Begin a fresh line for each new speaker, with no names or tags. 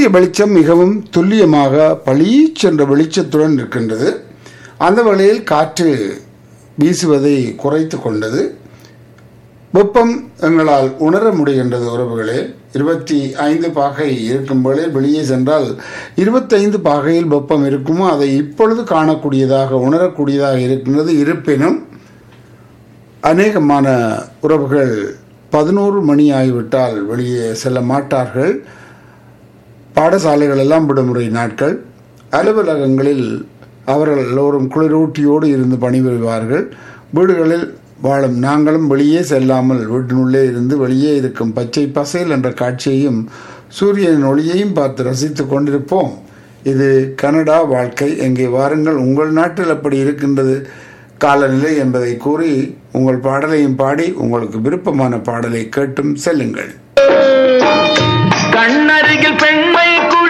சூரிய வெளிச்சம் மிகவும் துல்லியமாக பளீச்சென்ற வெளிச்சத்துடன் இருக்கின்றது அந்த வேளையில் காற்று வீசுவதை குறைத்து கொண்டது வெப்பம் எங்களால் உணர முடிகின்றது உறவுகளே இருபத்தி ஐந்து பாகை இருக்கும் வேளை வெளியே சென்றால் இருபத்தைந்து பாகையில் வெப்பம் இருக்குமோ அதை இப்பொழுது காணக்கூடியதாக உணரக்கூடியதாக இருக்கின்றது இருப்பினும் அநேகமான உறவுகள் பதினோரு மணி ஆகிவிட்டால் வெளியே செல்ல மாட்டார்கள் பாடசாலைகள் எல்லாம் விடுமுறை நாட்கள் அலுவலகங்களில் அவர்கள் எல்லோரும் குளிரூட்டியோடு இருந்து பணிபுரிவார்கள் வீடுகளில் வாழும் நாங்களும் வெளியே செல்லாமல் வீட்டினுள்ளே இருந்து வெளியே இருக்கும் பச்சை பசைல் என்ற காட்சியையும் சூரியனின் ஒளியையும் பார்த்து ரசித்துக் கொண்டிருப்போம் இது கனடா வாழ்க்கை எங்கே வாருங்கள் உங்கள் நாட்டில் அப்படி இருக்கின்றது காலநிலை என்பதை கூறி உங்கள் பாடலையும் பாடி உங்களுக்கு விருப்பமான பாடலை கேட்டும் செல்லுங்கள்
கண்ணருகில் பெண்மை குடி